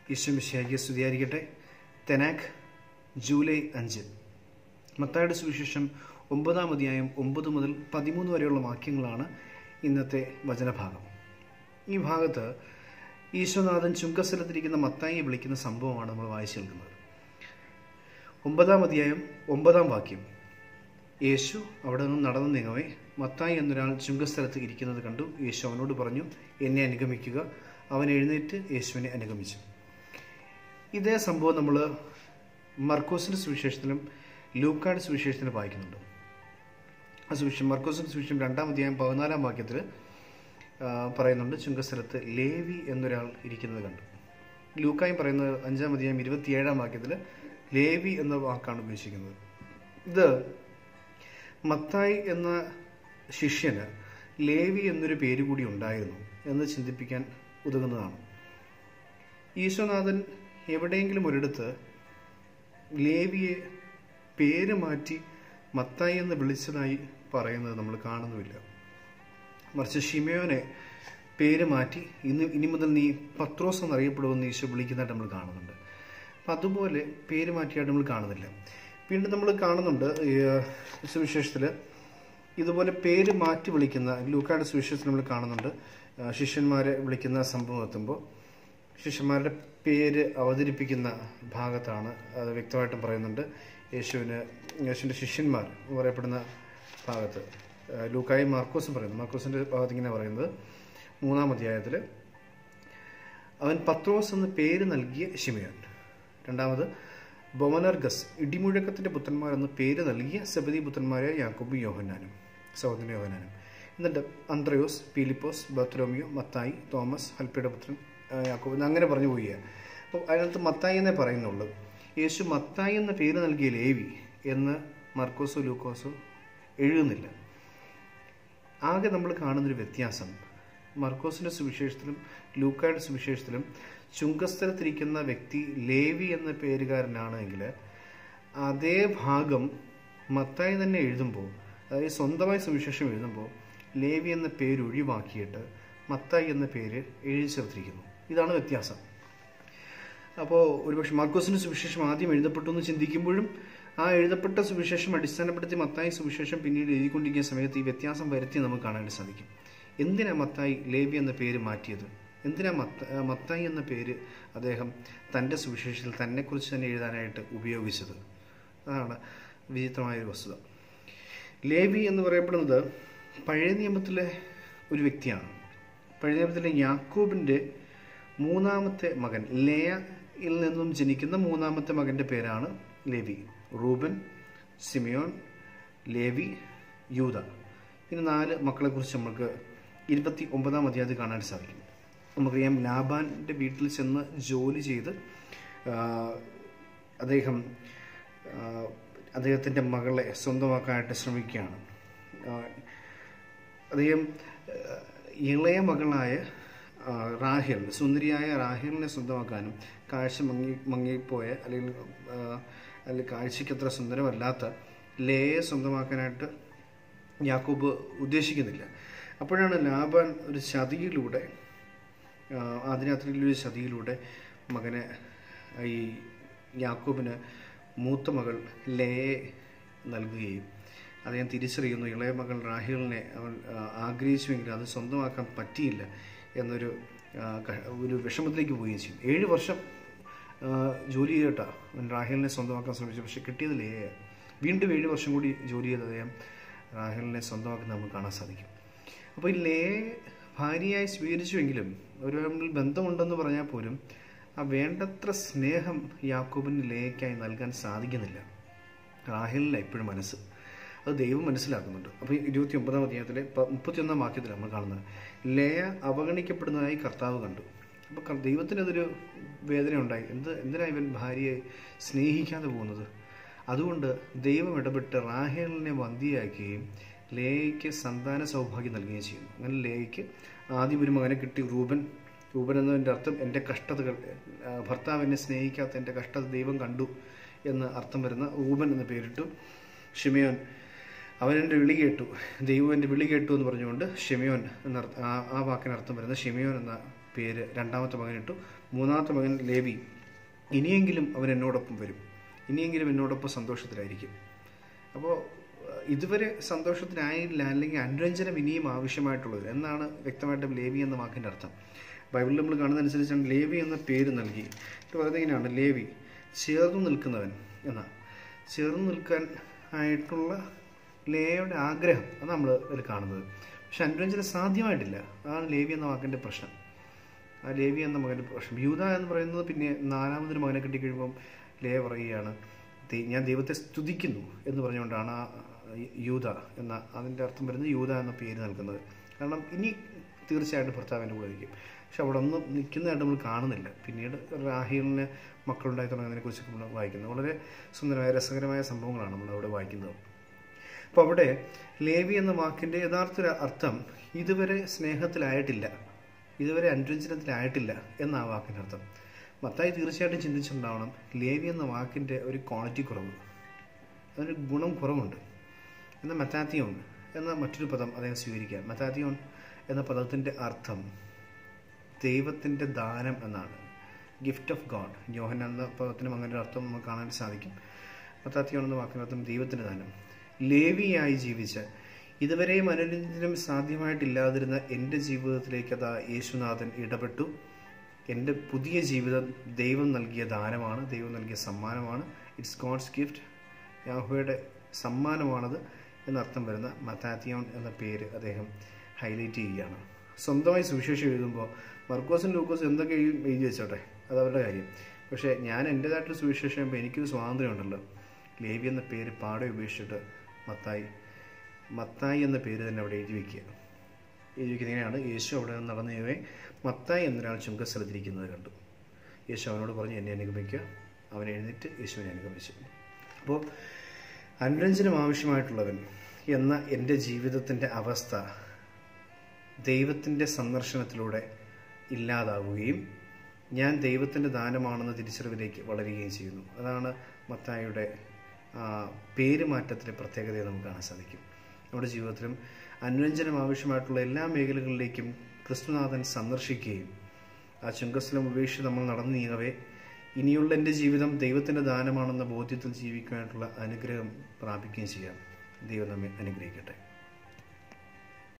ഈശ്വമിശിയാക്കിയ സ്തുതിയായിരിക്കട്ടെ തെനാക്ക് ജൂലൈ അഞ്ച് മത്തായുടെ സുവിശേഷം ഒമ്പതാം അധ്യായം ഒമ്പത് മുതൽ പതിമൂന്ന് വരെയുള്ള വാക്യങ്ങളാണ് ഇന്നത്തെ വചനഭാഗം ഈ ഭാഗത്ത് ഈശ്വനാഥൻ ചുങ്കസ്ഥലത്തിരിക്കുന്ന മത്തായിയെ വിളിക്കുന്ന സംഭവമാണ് നമ്മൾ വായിച്ചു കേൾക്കുന്നത് ഒമ്പതാം അധ്യായം ഒമ്പതാം വാക്യം യേശു അവിടെ നിന്ന് നടന്നു നീങ്ങവേ മത്തായി എന്നൊരാൾ ചുങ്കസ്ഥലത്ത് ഇരിക്കുന്നത് കണ്ടു യേശു അവനോട് പറഞ്ഞു എന്നെ അനുഗമിക്കുക അവൻ എഴുന്നേറ്റ് യേശുവിനെ അനുഗമിച്ചു ഇതേ സംഭവം നമ്മൾ മർക്കോസിൻ്റെ സുവിശേഷത്തിലും ലൂക്കാട് സുവിശേഷത്തിലും വായിക്കുന്നുണ്ട് ആ സുവിശേഷം മർക്കോസിൻ്റെ സുവിശേഷം രണ്ടാം അധ്യായം പതിനാലാം വാക്യത്തിൽ ആ, പറയുന്നുണ്ട് ചുങ്കസ്ഥലത്ത് ലേവി എന്നൊരാൾ ഇരിക്കുന്നത് കണ്ടു ലൂക്കായും പറയുന്നത് അഞ്ചാം അധ്യായം ഇരുപത്തിയേഴാം വാക്യത്തിൽ ലേവി എന്ന വാക്കാണ് ഉപയോഗിച്ചിരിക്കുന്നത് ഇത് മത്തായി എന്ന ശിഷ്യന് ലേവി എന്നൊരു പേര് കൂടി ഉണ്ടായിരുന്നു എന്ന് ചിന്തിപ്പിക്കാൻ ഉതകുന്നതാണ് ഈശ്വനാഥൻ എവിടെയെങ്കിലും ഒരിടത്ത് ലേവിയെ പേര് മാറ്റി മത്തായി എന്ന് വിളിച്ചതായി പറയുന്നത് നമ്മൾ കാണുന്നുമില്ല മറിച്ച് ഷിമയോനെ പേര് മാറ്റി ഇന്ന് ഇനി മുതൽ നീ പത്രോസ് എന്നറിയപ്പെടുമെന്ന് ഈശോ വിളിക്കുന്നതായിട്ട് നമ്മൾ കാണുന്നുണ്ട് അപ്പം അതുപോലെ പേര് മാറ്റിയായിട്ട് നമ്മൾ കാണുന്നില്ല വീണ്ടും നമ്മൾ കാണുന്നുണ്ട് ഈ, സുവിശേഷത്തിൽ ഇതുപോലെ പേര് മാറ്റി വിളിക്കുന്ന ലൂക്കായുടെ സുവിശേഷത്തിൽ നമ്മൾ കാണുന്നുണ്ട് ആ, ശിഷ്യന്മാരെ വിളിക്കുന്ന സംഭവം എത്തുമ്പോൾ ശിഷ്യന്മാരുടെ പേര് അവതരിപ്പിക്കുന്ന ഭാഗത്താണ് അത് വ്യക്തമായിട്ടും പറയുന്നുണ്ട് യേശുവിന് യേശുവിൻ്റെ ശിഷ്യന്മാർ എന്ന് പറയപ്പെടുന്ന ഭാഗത്ത് ആ, ലൂക്കായും മാർക്കോസും പറയുന്നു മാർക്കോസിൻ്റെ ഭാഗത്ത് ഇങ്ങനെ പറയുന്നത് മൂന്നാം അധ്യായത്തിൽ അവൻ പത്രോസ് എന്ന് പേര് നൽകിയ ഷിമയോൻ രണ്ടാമത് ബൊമനർഗസ് ഇടിമുഴക്കത്തിൻ്റെ പുത്രന്മാർ എന്ന് പേര് നൽകിയ സബദി പുത്രന്മാരായ യാക്കോബും യോഹന്നാനും സഹോദരൻ യോഹന്നാനും എന്നിട്ട് അന്ത്രയോസ് പീലിപ്പോസ് ബത്രോമിയോ മത്തായി തോമസ് ഹൽപ്പിയുടെ പുത്രൻ ആ, യാക്കോബ് എന്ന് അങ്ങനെ പറഞ്ഞു പോവുക അപ്പോൾ അതിനകത്ത് മത്തായി എന്നേ പറയുന്നുള്ളൂ യേശു മത്തായി എന്ന പേര് നൽകിയ ലേവി എന്ന് മർക്കോസോ ലൂക്കോസോ എഴുതുന്നില്ല ആകെ നമ്മൾ കാണുന്നൊരു വ്യത്യാസം മർക്കോസിന്റെ സുവിശേഷത്തിലും ലൂക്കായുടെ സുവിശേഷത്തിലും ചുങ്കസ്ഥലത്തിരിക്കുന്ന വ്യക്തി ലേവി എന്ന പേരുകാരനാണ് എങ്കിൽ അതേ ഭാഗം മത്തായി തന്നെ എഴുതുമ്പോൾ അതായത് സ്വന്തമായി സുവിശേഷം എഴുതുമ്പോൾ ലേവി എന്ന പേര് ഒഴിവാക്കിയിട്ട് മത്തായി എന്ന പേര് എഴുതി ചേർത്തിരിക്കുന്നു ഇതാണ് വ്യത്യാസം അപ്പോൾ ഒരുപക്ഷെ മാർക്കോസിന്റെ സുവിശേഷം ആദ്യം എഴുതപ്പെട്ടു എന്ന് ചിന്തിക്കുമ്പോഴും ആ എഴുതപ്പെട്ട സുവിശേഷം അടിസ്ഥാനപ്പെടുത്തി മത്തായി സുവിശേഷം പിന്നീട് എഴുതിക്കൊണ്ടിരിക്കുന്ന സമയത്ത് ഈ വ്യത്യാസം വരുത്തി നമുക്ക് കാണാൻ സാധിക്കും എന്തിനാ മത്തായി ലേവി എന്ന പേര് മാറ്റിയത് എന്തിനാ മത്ത ആ, മത്തായി എന്ന പേര് അദ്ദേഹം തൻ്റെ സുവിശേഷത്തിൽ തന്നെക്കുറിച്ച് തന്നെ എഴുതാനായിട്ട് ഉപയോഗിച്ചത് അതാണ് വിചിത്രമായ ഒരു വസ്തുത ലേവി എന്ന് പറയപ്പെടുന്നത് പഴയ നിയമത്തിലെ ഒരു വ്യക്തിയാണ് പഴയ നിയമത്തിലെ യാക്കൂബിൻ്റെ മൂന്നാമത്തെ മകൻ ലേയയിൽ നിന്നും ജനിക്കുന്ന മൂന്നാമത്തെ മകൻ്റെ പേരാണ് ലേവി റൂബൻ സിമിയോൻ ലേവി യൂത ഇനി നാല് മക്കളെക്കുറിച്ച് നമുക്ക് ഇരുപത്തി ഒമ്പതാം അധ്യായത്തിൽ കാണാൻ സാധിക്കും നമുക്കറിയാം ലാബാൻ്റെ വീട്ടിൽ ചെന്ന് ജോലി ചെയ്ത് ആ, അദ്ദേഹം ആ, അദ്ദേഹത്തിൻ്റെ മകളെ സ്വന്തമാക്കാനായിട്ട് ശ്രമിക്കുകയാണ് ആ, അദ്ദേഹം ആ, ഇളയ മകളായ ആ, റാഹേൽ സുന്ദരിയായ റാഹേലിനെ സ്വന്തമാക്കാനും കാഴ്ച മങ്ങി മങ്ങിപ്പോയ അല്ലെങ്കിൽ ആ, അല്ലെങ്കിൽ കാഴ്ചയ്ക്ക് അത്ര സുന്ദരമല്ലാത്ത ലേയെ സ്വന്തമാക്കാനായിട്ട് യാക്കൂബ് ഉദ്ദേശിക്കുന്നില്ല അപ്പോഴാണ് ലാബാൻ ഒരു ചതിയിലൂടെ ആ, ആദിരാത്രിയിലൊരു ചതിയിലൂടെ മകനെ ഈ യാക്കൂബിന് മൂത്ത മകൾ ലയെ നൽകുകയും അദ്ദേഹം തിരിച്ചറിയുന്നു ഇളയ മകൾ റാഹിലിനെ അവൻ ആ, ആഗ്രഹിച്ചുവെങ്കിലും അത് സ്വന്തമാക്കാൻ പറ്റിയില്ല എന്നൊരു ആ, ക- ഒരു വിഷമത്തിലേക്ക് പോവുകയും ചെയ്യും ഏഴ് വർഷം ആ, ജോലി ചെയ്തിട്ടാ അവൻ റാഹിലിനെ സ്വന്തമാക്കാൻ ശ്രമിച്ചു പക്ഷെ കിട്ടിയത് ലേയ വീണ്ടും ഏഴ് വർഷം കൂടി ജോലി ചെയ്ത് അദ്ദേഹം റാഹിലിനെ സ്വന്തമാക്കുന്ന നമുക്ക് കാണാൻ സാധിക്കും അപ്പോൾ ഈ ലേ ഭാര്യയായി സ്വീകരിച്ചുവെങ്കിലും ഒരു തമ്മിൽ ബന്ധമുണ്ടെന്ന് പറഞ്ഞാൽ പോലും ആ വേണ്ടത്ര സ്നേഹം യാക്കോബിന് ലേയ്ക്കായി നൽകാൻ സാധിക്കുന്നില്ല റാഹേലില്ല എപ്പോഴും മനസ്സ് അത് ദൈവം മനസ്സിലാക്കുന്നുണ്ട് അപ്പോൾ ഇരുപത്തി ഒമ്പതാം അധ്യായത്തിലെ പ- മുപ്പത്തിയൊന്നാം വാക്യത്തിൽ നമ്മൾ കാണുന്നത് ലേയ അവഗണിക്കപ്പെടുന്നതായി കർത്താവ് കണ്ടു അപ്പോൾ ക- ദൈവത്തിന് അതൊരു വേദന ഉണ്ടായി എന്ത് എന്തിനാ ഇവൻ ഭാര്യയെ സ്നേഹിക്കാതെ പോകുന്നത് അതുകൊണ്ട് ദൈവം ഇടപെട്ട് റാഹേലിനെ വന്ധിയാക്കുകയും ലേയ്ക്ക് സന്താന സൗഭാഗ്യം നൽകുകയും ചെയ്യുന്നു അങ്ങനെ ലേയ്ക്ക് ആദ്യം ഒരു മകനെ കിട്ടി റൂബൻ റൂബൻ എന്നതിൻ്റെ അർത്ഥം എൻ്റെ കഷ്ടതകൾ ആ, ഭർത്താവ് എന്നെ സ്നേഹിക്കാത്ത എൻ്റെ കഷ്ടത ദൈവം കണ്ടു എന്ന് അർത്ഥം വരുന്ന റൂബൻ എന്ന് പേരിട്ടു ഷിമയോൻ അവൻ എൻ്റെ വിളി കേട്ടു ദൈവം എൻ്റെ വിളി കേട്ടു എന്ന് പറഞ്ഞുകൊണ്ട് ഷിമയോൻ എന്ന ആ ആ വാക്കിന് അർത്ഥം വരുന്ന ഷിമയോൻ എന്ന പേര് രണ്ടാമത്തെ മകനിട്ടു മൂന്നാമത്തെ മകൻ ലേവി ഇനിയെങ്കിലും അവൻ എന്നോടൊപ്പം വരും ഇനിയെങ്കിലും എന്നോടൊപ്പം സന്തോഷത്തിലായിരിക്കും അപ്പോൾ ഇതുവരെ സന്തോഷത്തിനായില്ല അല്ലെങ്കിൽ അനുരഞ്ജനം ഇനിയും ആവശ്യമായിട്ടുള്ളത് എന്നാണ് വ്യക്തമായിട്ടും ലേവി എന്ന വാക്കിൻ്റെ അർത്ഥം ബൈബിളിൽ നമ്മൾ കാണുന്നതനുസരിച്ചാണ് ലേവി എന്ന പേര് നൽകി ഇത് പറയുന്നത് ഇങ്ങനെയാണ് ലേവി ചേർന്ന് നിൽക്കുന്നവൻ എന്ന ചേർന്ന് നിൽക്കാൻ ആയിട്ടുള്ള ലേയുടെ ആഗ്രഹം അത് നമ്മൾ ഇതിൽ കാണുന്നത് പക്ഷെ അനുരഞ്ജനം സാധ്യമായിട്ടില്ല അതാണ് ലേവി എന്ന വാക്കിൻ്റെ പ്രശ്നം ആ ലേവി എന്ന മകൻ്റെ പ്രശ്നം യൂത എന്ന് പറയുന്നത് പിന്നെ നാലാമതൊരു മകനെ കിട്ടിക്കഴിയുമ്പം ലേ പറയുകയാണ് "ദൈ- ഞാൻ ദൈവത്തെ സ്തുതിക്കുന്നു എന്ന് പറഞ്ഞുകൊണ്ടാണ് ആ യൂത എന്ന അതിൻ്റെ അർത്ഥം വരുന്നത് യൂത എന്ന പേര് നൽകുന്നത് കാരണം ഇനി തീർച്ചയായിട്ടും ഭർത്താവിൻ്റെ കൂടെ ഇരിക്കും പക്ഷെ അവിടെ ഒന്നും നിൽക്കുന്നതായിട്ട് നമ്മൾ കാണുന്നില്ല പിന്നീട് റാഹീലിന് മക്കളുണ്ടായി തുടങ്ങുന്നതിനെക്കുറിച്ചൊക്കെ നമ്മൾ വായിക്കുന്നത് വളരെ സുന്ദരമായ രസകരമായ സംഭവങ്ങളാണ് നമ്മൾ അവിടെ വായിക്കുന്നത് അപ്പോൾ അവിടെ ലേവി എന്ന വാക്കിൻ്റെ യഥാർത്ഥ ഒരു അർത്ഥം ഇതുവരെ സ്നേഹത്തിലായിട്ടില്ല ഇതുവരെ അനുരഞ്ജനത്തിലായിട്ടില്ല എന്ന ആ വാക്കിൻ്റെ അർത്ഥം മത്തായി തീർച്ചയായിട്ടും ചിന്തിച്ചിട്ടുണ്ടാവണം ലേവി എന്ന വാക്കിൻ്റെ ഒരു ക്വാളിറ്റി കുറവ് അതിനൊരു ഗുണം കുറവുണ്ട് എന്നാൽ മെത്താത്തിയോൺ എന്ന മറ്റൊരു പദം അദ്ദേഹം സ്വീകരിക്കുക മെത്താത്തിയോൺ എന്ന പദത്തിൻ്റെ അർത്ഥം ദൈവത്തിൻ്റെ ദാനം എന്നാണ് ഗിഫ്റ്റ് ഓഫ് ഗോഡ് യോഹൻ എന്ന പദത്തിനും അങ്ങനെ ഒരു അർത്ഥം നമുക്ക് കാണാൻ സാധിക്കും മെത്താത്തിയോൺ എന്ന വാക്കിൻ്റെ അർത്ഥം ദൈവത്തിൻ്റെ ദാനം ലേവിയായി ജീവിച്ച് ഇതുവരെയും അനുരഞ്ജനം സാധ്യമായിട്ടില്ലാതിരുന്ന എൻ്റെ ജീവിതത്തിലേക്ക് അതാ യേശുനാഥൻ ഇടപെട്ടു എൻ്റെ പുതിയ ജീവിതം ദൈവം നൽകിയ ദാനമാണ് ദൈവം നൽകിയ സമ്മാനമാണ് ഇറ്റ്സ് ഗോഡ്സ് ഗിഫ്റ്റ് യാഹുവയുടെ സമ്മാനമാണത് എന്നർത്ഥം വരുന്ന മത്താത്തിയോൺ എന്ന പേര് അദ്ദേഹം ഹൈലൈറ്റ് ചെയ്യുകയാണ് സ്വന്തമായി സുവിശേഷം എഴുതുമ്പോൾ മർക്കോസും ലൂക്കോസും എന്തൊക്കെ എഴുതി എഴുതി വെച്ചോട്ടെ അത് അവരുടെ കാര്യം പക്ഷേ ഞാൻ എൻ്റേതായിട്ടൊരു സുവിശേഷം എഴുതുമ്പോൾ എനിക്കൊരു സ്വാതന്ത്ര്യമുണ്ടല്ലോ ലേവി എന്ന പേര് പാടെ ഉപേക്ഷിച്ചിട്ട് മത്തായി മത്തായി എന്ന പേര് തന്നെ അവിടെ എഴുതി വയ്ക്കുക എഴുതി വയ്ക്കുന്നത് ഇങ്ങനെയാണ് യേശു അവിടെ നിന്ന് നടന്നു പോയി മത്തായി എന്നൊരാൾ ചുങ്കസ്ഥലത്തിരിക്കുന്നത് കണ്ടു യേശു അവനോട് പറഞ്ഞു എന്നെ അനുഗമിക്കുക അവൻ എഴുന്നേറ്റ് യേശുവിനെ അനുഗമിച്ചു അപ്പോൾ അനുരഞ്ജനം ആവശ്യമായിട്ടുള്ളവൻ എന്ന എൻ്റെ ജീവിതത്തിൻ്റെ അവസ്ഥ ദൈവത്തിൻ്റെ സന്ദർശനത്തിലൂടെ ഇല്ലാതാവുകയും ഞാൻ ദൈവത്തിൻ്റെ ദാനമാണെന്ന തിരിച്ചറിവിലേക്ക് വളരുകയും ചെയ്യുന്നു അതാണ് മത്തായിയുടെ ആ, പേരുമാറ്റത്തിലെ പ്രത്യേകതയെ നമുക്ക് കാണാൻ സാധിക്കും നമ്മുടെ ജീവിതത്തിലും അനുരഞ്ജനം ആവശ്യമായിട്ടുള്ള എല്ലാ മേഖലകളിലേക്കും ക്രിസ്തുനാഥൻ സന്ദർശിക്കുകയും ആ ചുങ്കസ്ഥലം ഉപേക്ഷിച്ച് നമ്മൾ നടന്നു നീങ്ങവേ ഇനിയുള്ള എൻ്റെ ജീവിതം ദൈവത്തിൻ്റെ ദാനമാണെന്ന ബോധ്യത്തിൽ ജീവിക്കാനായിട്ടുള്ള അനുഗ്രഹം പ്രാപിക്കുകയും ചെയ്യാം ദൈവം നമ്മെ അനുഗ്രഹിക്കട്ടെ